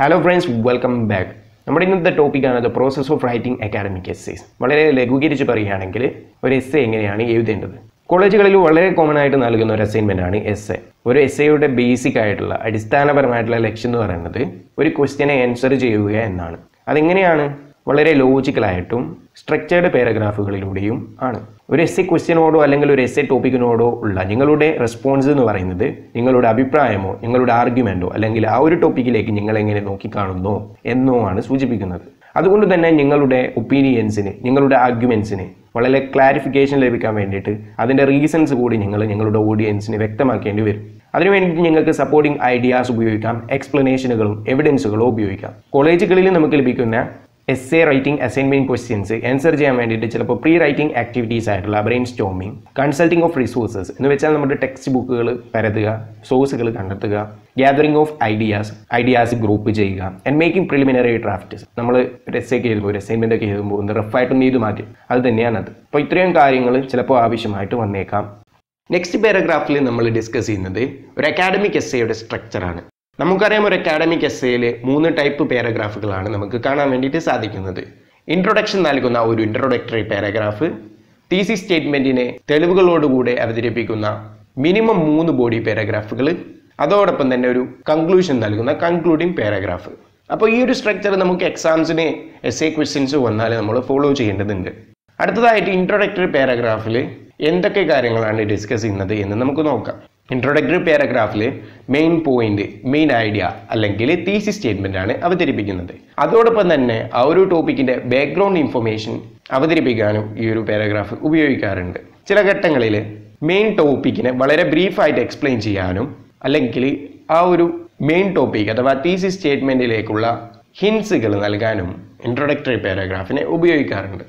hello friends welcome back നമ്മുടെ ഇന്നത്തെ ടോപ്പിക്കാണ് the process of writing academic essays വളരെ ലഘൂകരിച്ച് പറയുകയാണെങ്കിൽ ഒരു എസ് എങ്ങനെയാണ് എഴുതേണ്ടത് കോളേജുകളിൽ വളരെ കോമൺ ആയിട്ട് നൽകുന്ന ഒരു അസൈൻമെൻ്റ് ആണ് എസ് എ ഒരു എസ് എയുടെ ബേസിക് ആയിട്ടുള്ള അടിസ്ഥാനപരമായിട്ടുള്ള ലക്ഷ്യം എന്ന് പറയുന്നത് ഒരു ക്വസ്റ്റ്യനെ ആൻസർ ചെയ്യുക എന്നാണ് അതെങ്ങനെയാണ് വളരെ ലോജിക്കലായിട്ടും സ്ട്രക്ചേർഡ് പാരഗ്രാഫുകളിലൂടെയും ആണ് ഒരു എസ് എ ക്വസ്റ്റ്യനോടോ അല്ലെങ്കിൽ ഒരു എസ് എ ടോപ്പിക്കിനോടോ ഉള്ള നിങ്ങളുടെ റെസ്പോൺസ് എന്ന് പറയുന്നത് നിങ്ങളുടെ അഭിപ്രായമോ നിങ്ങളുടെ ആർഗ്യുമെൻറ്റോ അല്ലെങ്കിൽ ആ ഒരു ടോപ്പിക്കിലേക്ക് നിങ്ങൾ എങ്ങനെ നോക്കിക്കാണുന്നോ എന്നോ ആണ് സൂചിപ്പിക്കുന്നത് അതുകൊണ്ട് തന്നെ നിങ്ങളുടെ ഒപ്പീനിയൻസിന് നിങ്ങളുടെ ആർഗ്യുമെൻസിന് വളരെ ക്ലാരിഫിക്കേഷൻ ലഭിക്കാൻ വേണ്ടിയിട്ട് അതിൻ്റെ റീസൺസ് കൂടി നിങ്ങൾ നിങ്ങളുടെ ഓഡിയൻസിന് വ്യക്തമാക്കേണ്ടി വരും അതിനു വേണ്ടിയിട്ട് നിങ്ങൾക്ക് സപ്പോർട്ടിംഗ് ഐഡിയാസ് ഉപയോഗിക്കാം എക്സ്പ്ലനേഷനുകളും എവിഡൻസുകളും ഉപയോഗിക്കാം കോളേജുകളിൽ നമുക്ക് ലഭിക്കുന്ന essay writing assignment questions answer ചെയ്യാൻ വേണ്ടിയിട്ട് ചിലപ്പോൾ പ്രീ റൈറ്റിംഗ് ആക്ടിവിറ്റീസ് ആയിട്ടുള്ള brainstorming consulting of resources എന്ന് വെച്ചാൽ നമ്മുടെ ടെക്സ്റ്റ് ബുക്കുകൾ പരതുക സോഴ്സുകൾ കണ്ടെത്തുക gathering of ideas ideas group ചെയ്യുക ആൻഡ് മേക്കിംഗ് പ്രിലിമിനറി ഡ്രാഫ്റ്റ്സ് നമ്മൾ ഒരു എസ് ഒക്കെ എഴുതുമ്പോൾ ഒരു അസൈൻമെൻ്റ് ഒക്കെ എഴുതുമ്പോൾ ഒന്ന് റഫായിട്ടൊന്ന് ചെയ്ത് മാറ്റി അത് തന്നെയാണ് അത് അപ്പോൾ ഇത്രയും കാര്യങ്ങൾ ചിലപ്പോൾ ആവശ്യമായിട്ട് വന്നേക്കാം നെക്സ്റ്റ് പാരഗ്രാഫിൽ നമ്മൾ ഡിസ്കസ് ചെയ്യുന്നത് ഒരു അക്കാഡമിക് എസ് എയുടെ സ്ട്രക്ചറാണ് നമുക്കറിയാം ഒരു അക്കാഡമിക് എസ് എയിൽ മൂന്ന് ടൈപ്പ് പാരഗ്രാഫുകളാണ് നമുക്ക് കാണാൻ വേണ്ടിയിട്ട് സാധിക്കുന്നത് ഇൻട്രൊഡക്ഷൻ നൽകുന്ന ഒരു ഇൻട്രൊഡക്ടറി പാരഗ്രാഫ് തീസി സ്റ്റേറ്റ്മെൻറ്റിനെ തെളിവുകളോടുകൂടെ അവതരിപ്പിക്കുന്ന മിനിമം മൂന്ന് ബോഡി പാരഗ്രാഫുകൾ അതോടൊപ്പം തന്നെ ഒരു കൺക്ലൂഷൻ നൽകുന്ന കൺക്ലൂഡിംഗ് പാരഗ്രാഫ് അപ്പോൾ ഈ ഒരു സ്ട്രക്ചർ നമുക്ക് എക്സാംസിന് എസ് എ ക്വസ്റ്റ്യൻസ് വന്നാൽ നമ്മൾ ഫോളോ ചെയ്യേണ്ടതുണ്ട് അടുത്തതായിട്ട് ഇൻട്രൊഡക്ടറി പാരഗ്രാഫിൽ എന്തൊക്കെ കാര്യങ്ങളാണ് ഡിസ്കസ് ചെയ്യുന്നത് എന്ന് നമുക്ക് നോക്കാം ഇൻട്രൊഡക്ടറി പാരഗ്രാഫിൽ മെയിൻ പോയിന്റ് മെയിൻ ഐഡിയ അല്ലെങ്കിൽ തീസി സ്റ്റേറ്റ്മെന്റ് ആണ് അവതരിപ്പിക്കുന്നത് അതോടൊപ്പം തന്നെ ആ ഒരു ടോപ്പിക്കിന്റെ ബാക്ക്ഗ്രൗണ്ട് ഇൻഫർമേഷൻ അവതരിപ്പിക്കാനും ഈ ഒരു പാരഗ്രാഫ് ഉപയോഗിക്കാറുണ്ട് ചില ഘട്ടങ്ങളിൽ മെയിൻ ടോപ്പിക്കിനെ വളരെ ബ്രീഫായിട്ട് എക്സ്പ്ലെയിൻ ചെയ്യാനും അല്ലെങ്കിൽ ആ ഒരു മെയിൻ ടോപ്പിക് അഥവാ തീസി സ്റ്റേറ്റ്മെന്റിലേക്കുള്ള ഹിൻസുകൾ നൽകാനും ഇൻട്രൊഡക്ടറി പാരഗ്രാഫിനെ ഉപയോഗിക്കാറുണ്ട്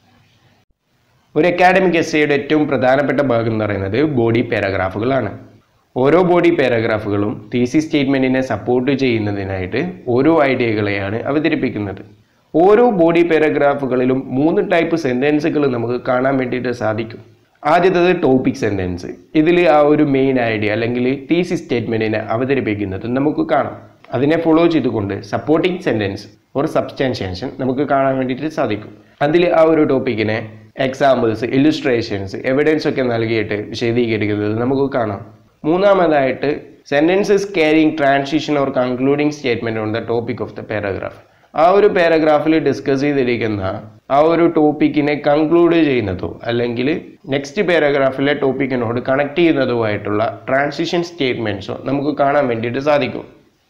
ഒരു അക്കാഡമിക് എസ്സയുടെ ഏറ്റവും പ്രധാനപ്പെട്ട ഭാഗം എന്ന് പറയുന്നത് ബോഡി പാരഗ്രാഫുകളാണ് ഓരോ ബോഡി പാരഗ്രാഫുകളും തീസി സ്റ്റേറ്റ്മെൻറ്റിനെ സപ്പോർട്ട് ചെയ്യുന്നതിനായിട്ട് ഓരോ ഐഡിയകളെയാണ് അവതരിപ്പിക്കുന്നത് ഓരോ ബോഡി പാരഗ്രാഫുകളിലും മൂന്ന് ടൈപ്പ് സെൻറ്റൻസുകൾ നമുക്ക് കാണാൻ വേണ്ടിയിട്ട് സാധിക്കും ആദ്യത്തത് ടോപ്പിക് സെൻറ്റൻസ് ഇതിൽ ആ ഒരു മെയിൻ ഐഡിയ അല്ലെങ്കിൽ തീസി സ്റ്റേറ്റ്മെൻറ്റിനെ അവതരിപ്പിക്കുന്നത് നമുക്ക് കാണാം അതിനെ ഫോളോ ചെയ്തുകൊണ്ട് സപ്പോർട്ടിംഗ് സെൻറ്റൻസ് ഒരു സബ്സ്റ്റാൻഷിയേഷൻ നമുക്ക് കാണാൻ വേണ്ടിയിട്ട് സാധിക്കും അതിൽ ആ ഒരു ടോപ്പിക്കിനെ എക്സാമ്പിൾസ് ഇല്ലുസ്ട്രേഷൻസ് എവിഡൻസ് ഒക്കെ നൽകിയിട്ട് വിശദീകരിക്കുന്നത് നമുക്ക് കാണാം മൂന്നാമതായിട്ട് sentences carrying transition or concluding statement on the topic of the paragraph ആ ഒരു പാരഗ്രാഫിൽ ഡിസ്കസ് ചെയ്തിരിക്കുന്ന ആ ഒരു ടോപ്പിക്കിനെ കൺക്ലൂഡ് ചെയ്യുന്നതോ അല്ലെങ്കിൽ നെക്സ്റ്റ് പാരഗ്രാഫിലെ ടോപ്പിക്കിനോട് കണക്ട് ചെയ്യുന്നതോ ആയിട്ടുള്ള ട്രാൻസിഷൻ സ്റ്റേറ്റ്മെൻറ്റ്സോ നമുക്ക് കാണാൻ വേണ്ടിയിട്ട് സാധിക്കും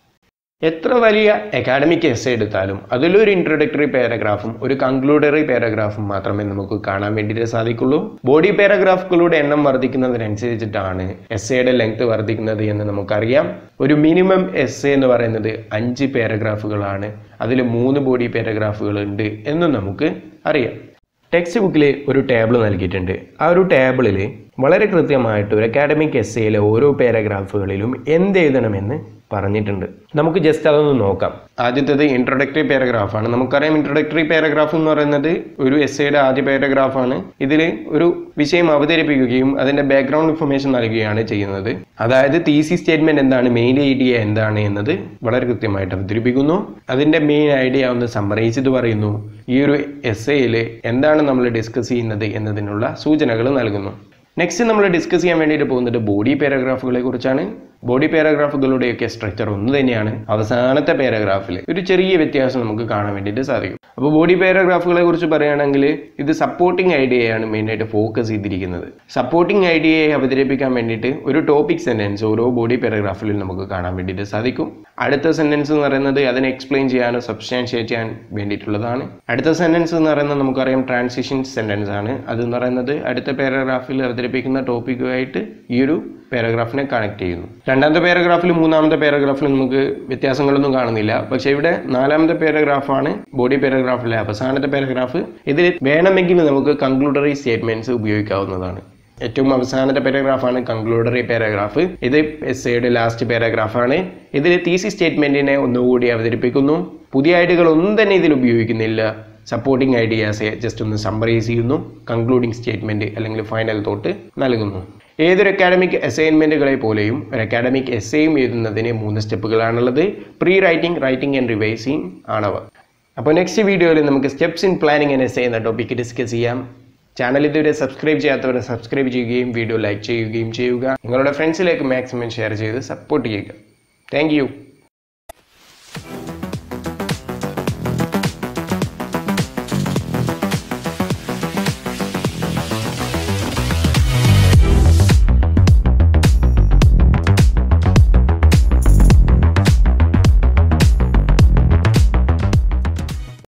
എത്ര വലിയ അക്കാഡമിക് എസ് എടുത്താലും അതിലൊരു ഇൻട്രൊഡക്ടറി പാരഗ്രാഫും ഒരു കൺക്ലൂഡറി പാരഗ്രാഫും മാത്രമേ നമുക്ക് കാണാൻ വേണ്ടിയിട്ട് സാധിക്കുള്ളൂ ബോഡി പാരഗ്രാഫുകളുടെ എണ്ണം വർദ്ധിക്കുന്നതിനനുസരിച്ചിട്ടാണ് എസ് എയുടെ ലെങ്ത് വർദ്ധിക്കുന്നത് എന്ന് നമുക്കറിയാം ഒരു മിനിമം എസ് എന്ന് പറയുന്നത് അഞ്ച് പാരഗ്രാഫുകളാണ് അതിൽ മൂന്ന് ബോഡി പാരഗ്രാഫുകൾ ഉണ്ട് എന്നും നമുക്ക് അറിയാം ടെക്സ്റ്റ് ബുക്കിൽ ഒരു ടേബിൾ നൽകിയിട്ടുണ്ട് ആ ഒരു ടേബിളിൽ വളരെ കൃത്യമായിട്ട് ഒരു അക്കാഡമിക് എസ് എയിലെ ഓരോ പാരഗ്രാഫുകളിലും എന്ത് എഴുതണമെന്ന് പറഞ്ഞിട്ടുണ്ട് നമുക്ക് ജസ്റ്റ് അതൊന്ന് നോക്കാം ആദ്യത്തേത് ഇൻട്രൊഡക്ടറി പാരഗ്രാഫാണ് നമുക്കറിയാം ഇൻട്രൊഡക്ടറി പാരഗ്രാഫ് എന്ന് പറയുന്നത് ഒരു എസ് എയുടെ ആദ്യ പാരഗ്രാഫാണ് ഇതിൽ ഒരു വിഷയം അവതരിപ്പിക്കുകയും അതിന്റെ ബാക്ക്ഗ്രൗണ്ട് ഇൻഫർമേഷൻ നൽകുകയാണ് ചെയ്യുന്നത് അതായത് തീസി സ്റ്റേറ്റ്മെന്റ് എന്താണ് മെയിൻ ഐഡിയ എന്താണ് എന്നത് വളരെ കൃത്യമായിട്ട് അവതരിപ്പിക്കുന്നു അതിന്റെ മെയിൻ ഐഡിയ ഒന്ന് സമ്മറൈസ് ചെയ്ത് പറയുന്നു ഈ ഒരു എസ് എയിൽ എന്താണ് നമ്മൾ ഡിസ്കസ് ചെയ്യുന്നത് എന്നതിനുള്ള സൂചനകൾ നൽകുന്നു നെക്സ്റ്റ് നമ്മൾ ഡിസ്കസ് ചെയ്യാൻ വേണ്ടിയിട്ട് പോകുന്നത് ബോഡി പാരഗ്രാഫുകളെ കുറിച്ചാണ് ബോഡി പാരഗ്രാഫുകളുടെയൊക്കെ സ്ട്രക്ചർ ഒന്ന് തന്നെയാണ് അവസാനത്തെ പാരഗ്രാഫിൽ ഒരു ചെറിയ വ്യത്യാസം നമുക്ക് കാണാൻ വേണ്ടിയിട്ട് സാധിക്കും അപ്പോൾ ബോഡി പാരഗ്രാഫുകളെ കുറിച്ച് പറയുകയാണെങ്കിൽ ഇത് സപ്പോർട്ടിംഗ് ഐഡിയയാണ് മെയിനായിട്ട് ഫോക്കസ് ചെയ്തിരിക്കുന്നത് സപ്പോർട്ടിംഗ് ഐഡിയയെ അവതരിപ്പിക്കാൻ വേണ്ടിയിട്ട് ഒരു ടോപ്പിക് സെൻറ്റൻസ് ഓരോ ബോഡി പാരഗ്രാഫിലും നമുക്ക് കാണാൻ വേണ്ടിയിട്ട് സാധിക്കും അടുത്ത സെൻറ്റൻസ് എന്ന് പറയുന്നത് അതിനെ എക്സ്പ്ലെയിൻ ചെയ്യാനോ സബ്സ്റ്റാൻഷിയേറ്റ് ചെയ്യാൻ വേണ്ടിയിട്ടുള്ളതാണ് അടുത്ത സെൻറ്റൻസ് എന്ന് പറയുന്നത് നമുക്കറിയാം ട്രാൻസിഷൻ സെൻറ്റൻസ് ആണ് അതെന്ന് പറയുന്നത് അടുത്ത പാരഗ്രാഫിൽ അവതരിപ്പിക്കുന്ന ടോപ്പിക്കുമായിട്ട് ഈ ഒരു പാരഗ്രാഫിനെ കണക്ട് ചെയ്യുന്നു രണ്ടാമത്തെ പാരഗ്രാഫിലും മൂന്നാമത്തെ പാരഗ്രാഫിലും നമുക്ക് വ്യത്യാസങ്ങളൊന്നും കാണുന്നില്ല പക്ഷെ ഇവിടെ നാലാമത്തെ പാരഗ്രാഫാണ് ബോഡി പാരഗ്രാഫിലെ അവസാനത്തെ പാരഗ്രാഫ് ഇതിൽ വേണമെങ്കിൽ നമുക്ക് കൺക്ലൂഡറി സ്റ്റേറ്റ്മെന്റ്സ് ഉപയോഗിക്കാവുന്നതാണ് ഏറ്റവും അവസാനത്തെ പാരഗ്രാഫാണ് കൺക്ലൂഡറി പാരഗ്രാഫ് ഇത് എസ് എയുടെ ലാസ്റ്റ് പാരഗ്രാഫാണ് ഇതിൽ തീസി സ്റ്റേറ്റ്മെന്റിനെ ഒന്നുകൂടി അവതരിപ്പിക്കുന്നു പുതിയ ഐഡിയകൾ ഒന്നും തന്നെ ഇതിൽ ഉപയോഗിക്കുന്നില്ല സപ്പോർട്ടിംഗ് ഐഡിയാസ് ജസ്റ്റ് ഒന്ന് സമ്മറൈസ് ചെയ്യുന്നു കൺക്ലൂഡിംഗ് സ്റ്റേറ്റ്മെന്റ് അല്ലെങ്കിൽ ഫൈനൽ തോട്ട് നൽകുന്നു ഏതൊരു അക്കാഡമിക് അസൈൻമെൻറ്റുകളെ പോലെയും ഒരു അക്കാഡമിക് എസ്സേയും എഴുതുന്നതിന് മൂന്ന് സ്റ്റെപ്പുകളാണുള്ളത് pre writing writing and revising ആണവ അപ്പോൾ നെക്സ്റ്റ് വീഡിയോയിൽ നമുക്ക് steps in planning and essay എന്ന ടോപ്പിക്ക് ഡിസ്കസ് ചെയ്യാം ചാനൽ ഇതുവരെ സബ്സ്ക്രൈബ് ചെയ്യാത്തവരെ സബ്സ്ക്രൈബ് ചെയ്യുകയും വീഡിയോ ലൈക്ക് ചെയ്യുകയും ചെയ്യുക നിങ്ങളുടെ ഫ്രണ്ട്സിലേക്ക് മാക്സിമം ഷെയർ ചെയ്ത് സപ്പോർട്ട് ചെയ്യുക താങ്ക്